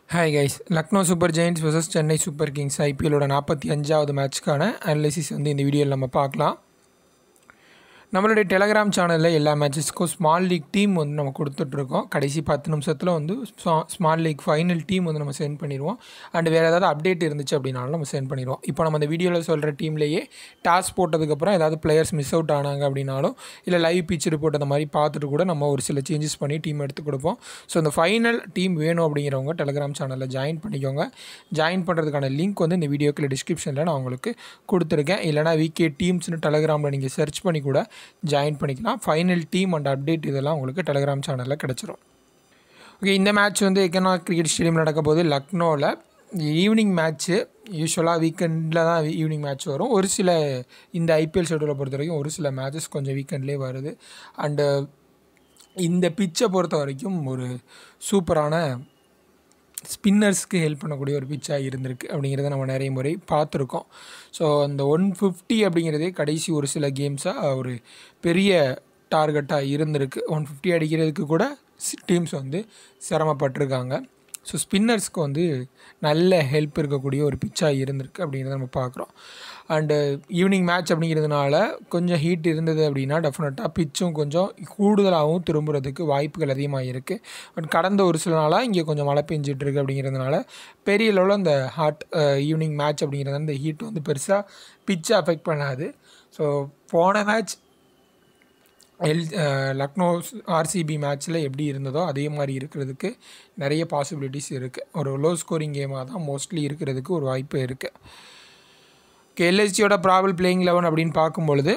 hi guys Lucknow super giants vs Chennai super kings ஐபிஎல்லோட நாற்பத்தி அஞ்சாவது மேட்ச்க்கான அனலிசிஸ் வந்து இந்த வீடியோவில் நம்ம பார்க்கலாம் நம்மளுடைய டெலகிராம் சேனலில் எல்லா மேட்சஸ்க்கும் ஸ்மால் லீக் டீம் வந்து நம்ம கொடுத்துட்ருக்கோம் கடைசி பத்து நிமிஷத்தில் வந்து ஸ்மால் லீக் ஃபைனல் டீம் வந்து நம்ம சென்ட் பண்ணிடுவோம் அண்ட் வேறு ஏதாவது அப்டேட் இருந்துச்சு அப்படின்னாலும் நம்ம சென்ட் பண்ணிடுவோம் இப்போ நம்ம அந்த வீடியோவில் சொல்கிற டீம்லேயே டாஸ் போட்டதுக்கப்புறம் ஏதாவது பிளேயர்ஸ் மிஸ் அவுட் ஆனாங்க அப்படின்னாலும் இல்லை லைவ் பிச் ரிப்போர்ட் அந்த மாதிரி பார்த்துட்டு கூட நம்ம ஒரு சில சேஞ்சஸ் பண்ணி டீம் எடுத்து கொடுப்போம் ஸோ இந்த ஃபைனல் டீம் வேணும் அப்படிங்கிறவங்க டெலகிராம் சேனலில் ஜாயின் பண்ணிக்கோங்க ஜாயின் பண்ணுறதுக்கான லிங்க் வந்து இந்த வீடியோக்குள்ள டிஸ்கிரிப்ஷனில் நான் உங்களுக்கு கொடுத்துருக்கேன் இல்லைனா விகே டீம்ஸ்னு டெலகிராமில் நீங்கள் சர்ச் பண்ணி கூட ஜாயின் பண்ணிக்கலாம் ஃபைனல் டீம் அண்ட் அப்டேட் இதெல்லாம் உங்களுக்கு டெலகிராம் சேனலில் கிடச்சிரும் ஓகே இந்த மேட்ச் வந்து எக்கனா கிரிக்கெட் ஸ்டேடியம் நடக்க போது லக்னோவில் ஈவினிங் மேட்ச்சு யூஸ்வலாக வீக்கெண்டில் தான் ஈவினிங் மேட்ச் வரும் ஒரு சில இந்த ஐபிஎல் ஷெடியூலை பொறுத்த வரைக்கும் ஒரு சில மேட்சஸ் கொஞ்சம் வீக்கெண்ட்லேயே வருது அண்டு இந்த பிச்சை பொறுத்த வரைக்கும் ஒரு சூப்பரான ஸ்பின்னர்ஸ்க்கு ஹெல்ப் பண்ணக்கூடிய ஒரு பிச்சாக இருந்திருக்கு அப்படிங்கிறத நம்ம நிறைய முறை பார்த்துருக்கோம் ஸோ அந்த ஒன் ஃபிஃப்டி அப்படிங்கிறதே கடைசி ஒரு சில கேம்ஸாக ஒரு பெரிய டார்கெட்டாக இருந்திருக்கு ஒன் ஃபிஃப்டி அடிக்கிறதுக்கு கூட டீம்ஸ் வந்து சிரமப்பட்டிருக்காங்க ஸோ ஸ்பின்னர்ஸ்க்கு வந்து நல்ல ஹெல்ப் இருக்கக்கூடிய ஒரு பிச்சாக இருந்திருக்கு அப்படிங்கிறத நம்ம பார்க்குறோம் அண்டு ஈவினிங் மேட்ச் அப்படிங்கிறதுனால கொஞ்சம் ஹீட் இருந்தது அப்படின்னா டெஃபினட்டாக பிச்சும் கொஞ்சம் கூடுதலாகவும் திரும்புறதுக்கு வாய்ப்புகள் அதிகமாக இருக்குது பட் கடந்த ஒரு சில நாளாக இங்கே கொஞ்சம் மழை பெஞ்சிட்டு இருக்கு அப்படிங்கிறதுனால பெரிய லெவலில் அந்த ஹாட் ஈவினிங் மேட்ச் அப்படிங்கிறது அந்த ஹீட் வந்து பெருசாக பிச்சை அஃபெக்ட் பண்ணாது ஸோ போன மேட்ச் எல் லக்னோ ஆர்சிபி மேட்ச்சில் எப்படி இருந்ததோ அதே மாதிரி இருக்கிறதுக்கு நிறைய பாசிபிலிட்டிஸ் இருக்குது ஒரு லோ ஸ்கோரிங் கேமாக தான் மோஸ்ட்லி இருக்கிறதுக்கு ஒரு வாய்ப்பு இருக்குது எல்எஸ்ஜியோட ப்ராபல் பிளேயிங் லெவன் அப்படின்னு பார்க்கும்பொழுது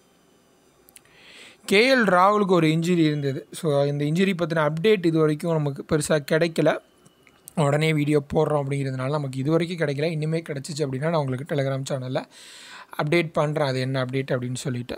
கேஎல் ராகுலுக்கு ஒரு இன்ஜுரி இருந்தது ஸோ இந்த இன்ஜுரி பற்றின அப்டேட் இது வரைக்கும் நமக்கு பெருசாக கிடைக்கல உடனே வீடியோ போடுறோம் அப்படிங்கிறதுனால நமக்கு இது வரைக்கும் கிடைக்கல இனிமேல் கிடச்சிச்சு அப்படின்னா நான் உங்களுக்கு டெலிகிராம் சேனலில் அப்டேட் பண்ணுறேன் அது என்ன அப்டேட் அப்படின்னு சொல்லிட்டு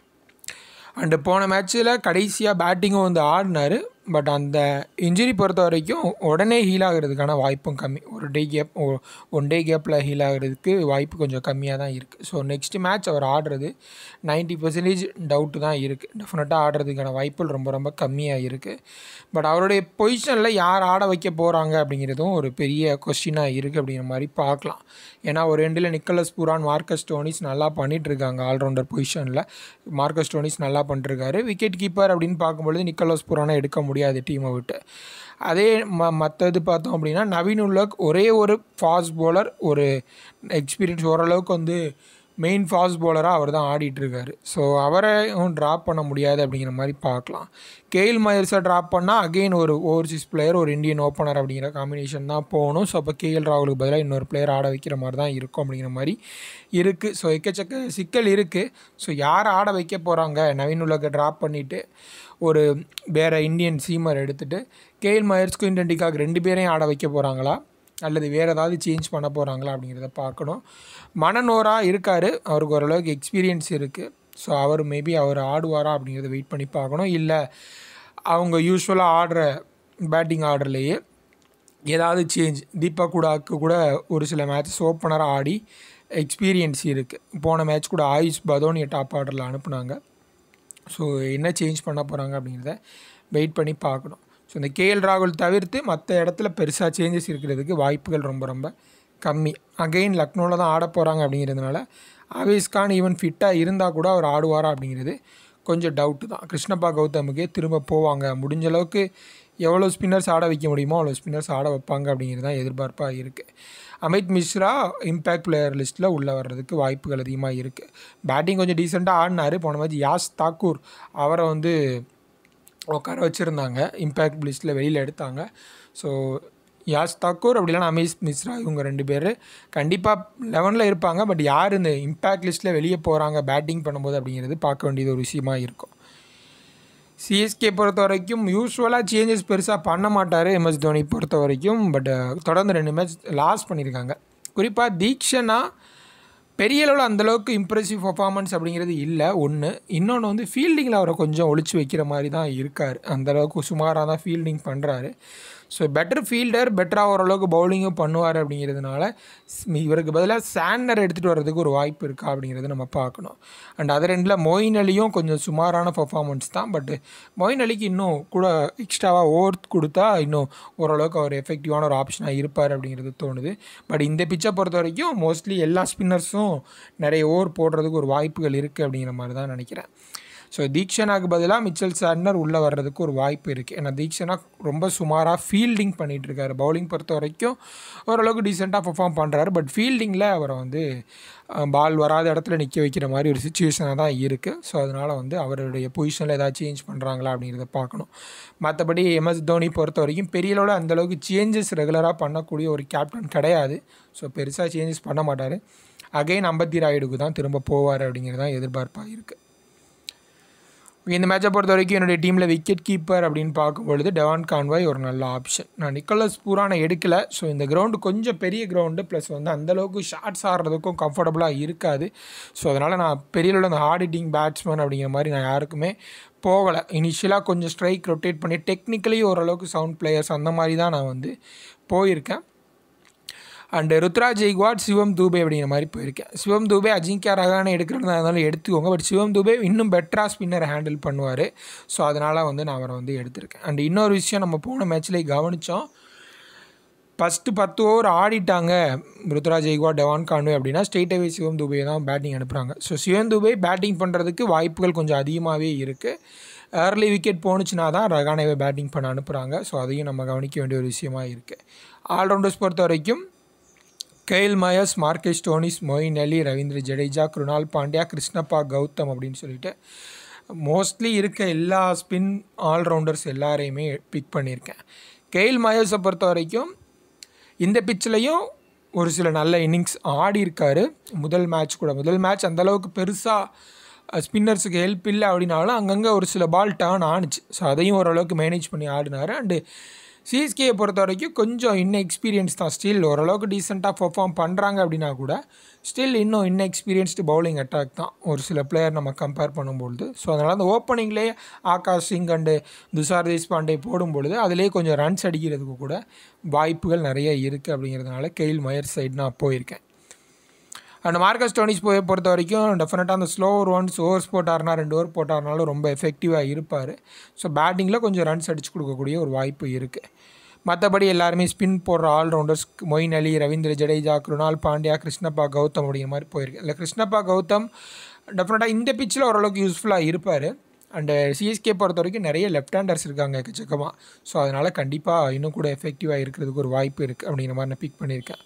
அண்டு போன மேட்ச்சில் கடைசியாக பேட்டிங்கும் வந்து ஆடினார் பட் அந்த இன்ஜுரி பொறுத்த வரைக்கும் உடனே ஹீல் ஆகிறதுக்கான வாய்ப்பும் கம்மி ஒரு டே கேப் ஒன் டே கேப்பில் ஹீல் ஆகிறதுக்கு வாய்ப்பு கொஞ்சம் கம்மியாக தான் இருக்குது ஸோ நெக்ஸ்ட் மேட்ச் அவர் ஆடுறது நைன்ட்டி பர்சன்டேஜ் டவுட்டு தான் இருக்குது டெஃபினட்டாக ஆடுறதுக்கான வாய்ப்புகள் ரொம்ப ரொம்ப கம்மியாக இருக்குது பட் அவருடைய பொசிஷனில் யார் ஆட வைக்க போகிறாங்க அப்படிங்கிறதும் ஒரு பெரிய கொஸ்டினாக இருக்குது அப்படிங்கிற மாதிரி பார்க்கலாம் ஏன்னா ஒரு ரெண்டில் நிக்கலஸ் புரான் மார்க்கஸ் டோனிஸ் நல்லா பண்ணிகிட்ருக்காங்க ஆல்ரவுண்டர் பொசிஷனில் மார்க்கஸ் டோனிஸ் நல்லா பண்ணிட்டுருக்காரு விக்கெட் கீப்பர் அப்படின்னு பார்க்கும்பொழுது நிக்கலஸ் புரானை எடுக்க முடியும் முடியாது டீமை விட்டு அதே ம மற்றது பார்த்தோம் அப்படின்னா நவீன் உல்லக் ஒரே ஒரு ஃபாஸ்ட் போலர் ஒரு எக்ஸ்பீரியன்ஸ் ஓரளவுக்கு வந்து மெயின் ஃபாஸ்ட் போலராக அவர் தான் ஆடிட்டுருக்காரு ஸோ அவரையும் ட்ராப் பண்ண முடியாது அப்படிங்கிற மாதிரி பார்க்கலாம் கெயில் மயர்ஸை ட்ராப் பண்ணால் அகெயின் ஒரு ஓவர்சீஸ் பிளேயர் ஒரு இந்தியன் ஓப்பனர் அப்படிங்கிற காம்பினேஷன் தான் போகணும் ஸோ அப்போ கேஎல் ராகுலுக்கு பதிலாக இன்னொரு பிளேயர் ஆட வைக்கிற மாதிரி தான் இருக்கும் அப்படிங்கிற மாதிரி இருக்குது ஸோ எக்கச்சக்க சிக்கல் இருக்குது ஸோ யார் ஆட வைக்க போகிறாங்க நவீன் உலகை ட்ராப் பண்ணிவிட்டு ஒரு வேறு இந்தியன் சீமர் எடுத்துகிட்டு கேஎல் மயர்ஸ்க்கும் இண்டன்டிக்காக ரெண்டு பேரையும் ஆட வைக்க போகிறாங்களா அல்லது வேறு ஏதாவது சேஞ்ச் பண்ண போகிறாங்களா அப்படிங்கிறத பார்க்கணும் மனநோராக இருக்கார் அவருக்கு ஓரளவுக்கு எக்ஸ்பீரியன்ஸ் இருக்குது ஸோ அவர் மேபி அவர் ஆடுவாரா அப்படிங்கிறத வெயிட் பண்ணி பார்க்கணும் இல்லை அவங்க யூஸ்வலாக ஆடுற பேட்டிங் ஆர்டர்லேயே ஏதாவது சேஞ்ச் தீபா கூடாக்கு கூட ஒரு சில மேட்சஸ் ஓப்பனராக ஆடி எக்ஸ்பீரியன்ஸ் இருக்குது போன மேட்ச் கூட ஆயுஷ் பதோனியை டாப் ஆர்டரில் அனுப்புனாங்க ஸோ என்ன சேஞ்ச் பண்ண போகிறாங்க அப்படிங்கிறத வெயிட் பண்ணி பார்க்கணும் ஸோ இந்த கேஎல் ராகுல் தவிர்த்து மற்ற இடத்துல பெருசாக சேஞ்சஸ் இருக்கிறதுக்கு வாய்ப்புகள் ரொம்ப ரொம்ப கம்மி அகெயின் லக்னோவில் தான் ஆட போகிறாங்க அப்படிங்கிறதுனால ஆவேஸ் கான் ஈவன் ஃபிட்டாக இருந்தால் கூட அவர் ஆடுவாரா அப்படிங்கிறது கொஞ்சம் டவுட்டு தான் கிருஷ்ணப்பா கௌதமுக்கே திரும்ப போவாங்க முடிஞ்ச அளவுக்கு எவ்வளோ ஸ்பின்னர்ஸ் ஆட வைக்க முடியுமோ அவ்வளோ ஸ்பின்னர்ஸ் ஆட வைப்பாங்க அப்படிங்கிறது தான் எதிர்பார்ப்பாக இருக்குது அமித் மிஸ்ரா இம்பேக்ட் பிளேயர் லிஸ்ட்டில் உள்ளே வர்றதுக்கு வாய்ப்புகள் அதிகமாக இருக்குது பேட்டிங் கொஞ்சம் டீசெண்டாக ஆடினார் போன மாதிரி யாஸ் தாக்கூர் அவரை வந்து உட்கார வச்சுருந்தாங்க இம்பேக்ட் லிஸ்ட்டில் வெளியில் எடுத்தாங்க ஸோ யாஸ் தாக்கூர் அப்படி இல்லைனா அமீஸ் மிஸ்ரா இவங்க ரெண்டு பேர் கண்டிப்பாக லெவனில் இருப்பாங்க பட் யார் இந்த இம்பேக்ட் லிஸ்ட்டில் வெளியே போகிறாங்க பேட்டிங் பண்ணும்போது அப்படிங்கிறது பார்க்க வேண்டியது ஒரு விஷயமா இருக்கும் சிஎஸ்கே பொறுத்த வரைக்கும் யூஸ்வலாக சேஞ்சஸ் பெருசாக பண்ண மாட்டார் எம்எஸ் தோனி பொறுத்த வரைக்கும் பட் தொடர்ந்து ரெண்டு மேட்ச் லாஸ் பண்ணியிருக்காங்க குறிப்பாக தீக்ஷனா பெரிய அளவில் அந்தளவுக்கு இம்ப்ரெசிவ் பர்ஃபார்மன்ஸ் அப்படிங்கிறது இல்லை ஒன்று இன்னொன்று வந்து ஃபீல்டிங்கில் அவரை கொஞ்சம் ஒழிச்சு வைக்கிற மாதிரி தான் இருக்கார் அந்தளவுக்கு சுமாராக தான் ஃபீல்டிங் பண்ணுறாரு ஸோ பெட்டர் ஃபீல்டர் பெட்டராக ஓரளவுக்கு பவுலிங்கும் பண்ணுவார் அப்படிங்கிறதுனால ஸ்- இவருக்கு பதிலாக சாண்டர் எடுத்துகிட்டு வர்றதுக்கு ஒரு வாய்ப்பு இருக்கா அப்படிங்கிறது நம்ம பார்க்கணும் அண்ட் அதர் ரெண்டில் மொயின் அலியும் கொஞ்சம் சுமாரான பர்ஃபார்மன்ஸ் தான் பட் மொயின் அலிக்கு இன்னும் கூட எக்ஸ்ட்ராவாக ஓவர் கொடுத்தா இன்னும் ஓரளவுக்கு அவர் எஃபெக்டிவான ஒரு ஆப்ஷனாக இருப்பார் அப்படிங்கிறது தோணுது பட் இந்த பிச்சை பொறுத்த வரைக்கும் மோஸ்ட்லி எல்லா ஸ்பின்னர்ஸும் நிறைய ஓவர் போடுறதுக்கு ஒரு வாய்ப்புகள் இருக்குது அப்படிங்கிற மாதிரி தான் நினைக்கிறேன் ஸோ தீக்ஷனாக்கு பதிலாக மிச்சல் சாட்னர் உள்ளே வர்றதுக்கு ஒரு வாய்ப்பு இருக்குது ஏன்னா தீக்ஷனா ரொம்ப சுமாராக ஃபீல்டிங் பண்ணிகிட்டு இருக்காரு பவுலிங் பொறுத்த வரைக்கும் ஓரளவுக்கு டீசெண்டாக பெர்ஃபார்ம் பண்ணுறாரு பட் ஃபீல்டிங்கில் அவரை வந்து பால் வராத இடத்துல நிற்க வைக்கிற மாதிரி ஒரு சுச்சுவேஷனாக தான் இருக்குது ஸோ அதனால் வந்து அவருடைய பொசிஷனில் ஏதாவது சேஞ்ச் பண்ணுறாங்களா அப்படிங்கிறத பார்க்கணும் மற்றபடி எம்எஸ் தோனி பொறுத்த வரைக்கும் பெரிய அளவில் அந்தளவுக்கு சேஞ்சஸ் ரெகுலராக பண்ணக்கூடிய ஒரு கேப்டன் கிடையாது ஸோ பெருசாக சேஞ்சஸ் பண்ண மாட்டார் அகைன் அம்பத்தி ராயுடுக்கு தான் திரும்ப போவார் அப்படிங்கிறது தான் எதிர்பார்ப்பாக இருக்குது இந்த மேட்சை பொறுத்த வரைக்கும் என்னுடைய டீமில் விக்கெட் கீப்பர் அப்படின்னு பார்க்கும்பொழுது டெவான் கான்வாய் ஒரு நல்ல ஆப்ஷன் நான் நிக்கோலஸ் பூரானை எடுக்கலை ஸோ இந்த கிரவுண்டு கொஞ்சம் பெரிய கிரவுண்டு ப்ளஸ் வந்து அந்தளவுக்கு ஷார்ட்ஸ் ஆடுறதுக்கும் கம்ஃபர்டபுளாக இருக்காது ஸோ அதனால் நான் பெரிய அளவில் அந்த ஹார்ட் ஹிட்டிங் பேட்ஸ்மேன் அப்படிங்கிற மாதிரி நான் யாருக்குமே போகலை இனிஷியலாக கொஞ்சம் ஸ்ட்ரைக் ரொட்டேட் பண்ணி டெக்னிக்கலி ஓரளவுக்கு சவுண்ட் பிளேயர்ஸ் அந்த மாதிரி தான் நான் வந்து போயிருக்கேன் அண்டு ருத்ரா ஜெய்க்வாட் சிவம் தூபே அப்படிங்கிற மாதிரி போயிருக்கேன் சிவம் தூபே அஜிங்கியா ரகானை எடுக்கிறதா இருந்தாலும் எடுத்துக்கோங்க பட் சிவம் தூபே இன்னும் பெட்டராக ஸ்பின்னரை ஹேண்டில் பண்ணுவார் ஸோ அதனால் வந்து நான் அவரை வந்து எடுத்திருக்கேன் அண்ட் இன்னொரு விஷயம் நம்ம போன மேட்ச்லேயே கவனித்தோம் ஃபஸ்ட்டு பத்து ஓவர் ஆடிட்டாங்க ருத்ரா ஜெய்க்வா டெவான் கான்வே அப்படின்னா ஸ்ட்ரெயிட்டாகவே சிவம் துபே தான் பேட்டிங் அனுப்புகிறாங்க ஸோ சிவம் துபே பேட்டிங் பண்ணுறதுக்கு வாய்ப்புகள் கொஞ்சம் அதிகமாகவே இருக்குது ஏர்லி விக்கெட் போணுச்சுன்னா தான் ரகானேவை பேட்டிங் பண்ண அனுப்புகிறாங்க ஸோ அதையும் நம்ம கவனிக்க வேண்டிய ஒரு விஷயமா இருக்குது ஆல்ரவுண்டர்ஸ் பொறுத்த வரைக்கும் Kyle Mayers Marcus Stoinis Moeen Ali Ravindra Jadeja Krunal Pandya Krishnappa Gowtham அப்படின்னு சொல்லிட்டு மோஸ்ட்லி இருக்க எல்லா ஸ்பின் ஆல்ரவுண்டர்ஸ் எல்லாரையுமே பிக் பண்ணியிருக்கேன் கெயில் மயஸை பொறுத்த வரைக்கும் இந்த பிச்சிலையும் ஒரு சில நல்ல இன்னிங்ஸ் ஆடி இருக்காரு முதல் மேட்ச் கூட முதல் மேட்ச் அந்தளவுக்கு பெருசாக ஸ்பின்னர்ஸுக்கு ஹெல்ப் இல்லை அப்படின்னாலும் அங்கங்கே ஒரு சில பால் டேர்ன் ஆணுச்சு ஸோ அதையும் ஓரளவுக்கு மேனேஜ் பண்ணி ஆடினார் அண்டு சிஎஸ்கேயை பொறுத்த வரைக்கும் கொஞ்சம் இன்னும் எக்ஸ்பீரியன்ஸ் தான் ஸ்டில் ஓரளவுக்கு டீசெண்டாக பெர்ஃபார்ம் பண்ணுறாங்க அப்படின்னா கூட ஸ்டில் இன்னும் இன்னும் எக்ஸ்பீரியன்ஸ்டு பவுலிங் அட்டாக் தான் ஒரு சில பிளேயர் நம்ம கம்பேர் பண்ணும்பொழுது ஸோ அதனால் அந்த ஓப்பனிங்லேயே ஆகாஷ் சிங் அண்டு துஷார் தேஷ்பாண்டே போடும்பொழுது அதிலே கொஞ்சம் ரன்ஸ் அடிக்கிறதுக்கு கூட வாய்ப்புகள் நிறைய இருக்குது அப்படிங்கிறதுனால கெயில் மயர் சைடு நான் போயிருக்கேன் அண்ட் மார்க்கஸ் டோனிஸ் போய் பொறுத்த வரைக்கும் டெஃபினட்டாக அந்த ஸ்லோ ஓவர் ஒன்ஸ் ஓவர்ஸ் போட்டார்னா ரெண்டு ஓவர் போட்டார்னாலும் ரொம்ப எஃபெக்டிவாக இருப்பார் ஸோ பேட்டிங்கில் கொஞ்சம் ரன்ஸ் அடிச்சு கொடுக்கக்கூடிய ஒரு வாய்ப்பு இருக்குது மற்றபடி எல்லாருமே ஸ்பின் போடுற ஆல்ரவுண்டர்ஸ் மொயின் அலி ரவீந்திர ஜடேஜா குருணால் பாண்டியா கிருஷ்ணப்பா கௌதம் அப்படிங்கிற மாதிரி போயிருக்கு இல்லை கிருஷ்ணப்பா கௌதம் டெஃபினட்டாக இந்த பிச்சில் ஓரளவுக்கு யூஸ்ஃபுல்லாக இருப்பார் அண்டு சிஎஸ்கே பொறுத்த வரைக்கும் நிறைய லெஃப்ட் ஹேண்டர்ஸ் இருக்காங்க எக்கச்சக்கமாக ஸோ அதனால் கண்டிப்பாக இன்னும் கூட எஃபெக்டிவாக இருக்கிறதுக்கு ஒரு வாய்ப்பு இருக்குது அப்படிங்கிற மாதிரி நான் பிக் பண்ணியிருக்கேன்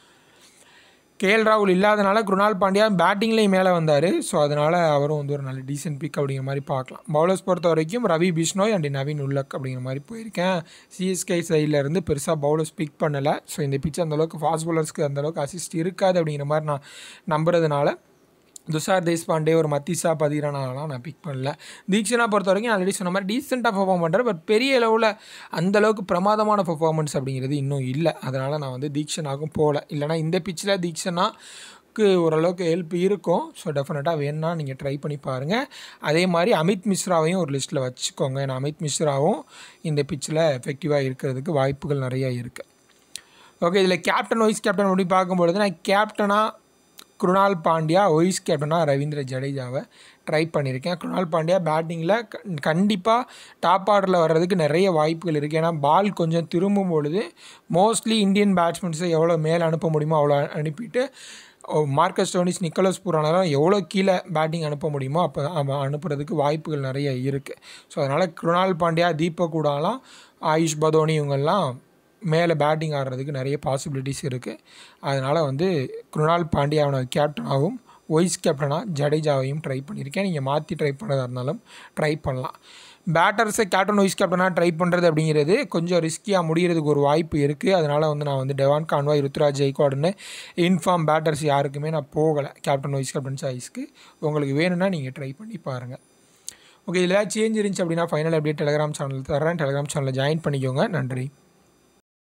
கேஎல் ராகுல் இல்லாதனால குருணால் பாண்டியா பேட்டிங்லேயும் மேலே வந்தார் ஸோ அதனால் அவரும் வந்து ஒரு நல்ல டீசென்ட் பிக் அப்படிங்கிற மாதிரி பார்க்கலாம் பவுலர்ஸ் பொறுத்த வரைக்கும் ரவி பிஷ்னோய் அண்ட் நவீன் உல்லக் அப்படிங்கிற மாதிரி போயிருக்கேன் சிஎஸ்கே சைடில் இருந்து பெருசாக பவுலர்ஸ் பிக் பண்ணலை ஸோ இந்த பிச் அந்தளவுக்கு ஃபாஸ்ட் பவுலர்ஸ்க்கு அந்தளவுக்கு அசிஸ்ட் இருக்காது அப்படிங்கிற மாதிரி நான் நம்புறதுனால துஷார் தேஷ்பாண்டே ஒரு மத்திசா பதிரானாலாம் நான் பிக் பண்ணல தீக்ஷனா பொறுத்த வரைக்கும் ஆல்ரெடி சொன்ன மாதிரி டீசெண்டாக பர்ஃபார்ம் பண்ணுறாரு பட் பெரிய அளவில் அந்தளவுக்கு பிரமாதமான பர்ஃபார்மன்ஸ் அப்படிங்கிறது இன்னும் இல்லை அதனால் நான் வந்து தீக்ஷனாகும் போகல இல்லைனா இந்த பிச்சில் தீக்ஷனாக்கு ஓரளவுக்கு ஹெல்ப் இருக்கும் ஸோ டெஃபினட்டாக வேணும்னா நீங்கள் ட்ரை பண்ணி பாருங்கள் அதே மாதிரி அமித் மிஸ்ராவையும் ஒரு லிஸ்ட்டில் வச்சுக்கோங்க ஏன்னா அமித் மிஸ்ராவும் இந்த பிச்சில் எஃபெக்டிவாக இருக்கிறதுக்கு வாய்ப்புகள் நிறையா இருக்குது ஓகே இதில் கேப்டன் வைஸ் கேப்டன் அப்படி பார்க்கும்பொழுது நான் கேப்டனாக குருணால் பாண்டியா ஒய்ஸ் கேப்டனாக ரவீந்திர ஜடேஜாவை ட்ரை பண்ணியிருக்கேன் குருணால் பாண்டியா பேட்டிங்கில் கண்டிப்பாக டாப் ஆர்டரில் வர்றதுக்கு நிறைய வாய்ப்புகள் இருக்குது ஏன்னா பால் கொஞ்சம் திரும்பும் பொழுது மோஸ்ட்லி இந்தியன் பேட்ஸ்மேன்ஸை எவ்வளோ மேலே அனுப்ப முடியுமோ அவ்வளோ அனுப்பிட்டு மார்க்கஸ் டோனிஸ் நிக்கோலஸ் பூரானாலும் எவ்வளோ கீழே பேட்டிங் அனுப்ப முடியுமோ அப்போ அவன் அனுப்புறதுக்கு வாய்ப்புகள் நிறைய இருக்குது ஸோ அதனால் குருணால் பாண்டியா தீபக் கூடாலாம் ஆயுஷ் பதோனி இவங்கெல்லாம் மேலே பேட்டிங் ஆடுறதுக்கு நிறைய பாசிபிலிட்டிஸ் இருக்குது அதனால் வந்து குருணால் பாண்டியாவோட கேப்டனாகவும் ஒய்ஸ் கேப்டனாக ஜடேஜாவையும் ட்ரை பண்ணியிருக்கேன் நீங்கள் மாற்றி ட்ரை பண்ணதாக இருந்தாலும் ட்ரை பண்ணலாம் பேட்டர்ஸை கேப்டன் வைஸ் கேப்டனாக ட்ரை பண்ணுறது அப்படிங்கிறது கொஞ்சம் ரிஸ்கியாக முடிகிறதுக்கு ஒரு வாய்ப்பு இருக்குது அதனால் வந்து நான் வந்து டெவான் கான்வாய் ருத்ராஜ் ஜெய்காடுன்னு இன்ஃபார்ம் பேட்டர்ஸ் யாருக்குமே நான் போகலை கேப்டன் வைஸ் கேப்டன் சாய்ஸ்க்கு உங்களுக்கு வேணும்னா நீங்கள் ட்ரை பண்ணி பாருங்கள் ஓகே இதில் ஏதாவது சேஞ்ச் இருந்துச்சு அப்படின்னா ஃபைனல் அப்படியே டெலிகிராம் சேனல் தரேன் டெலிகிராம் சேனலில் ஜாயின் பண்ணிக்கோங்க நன்றி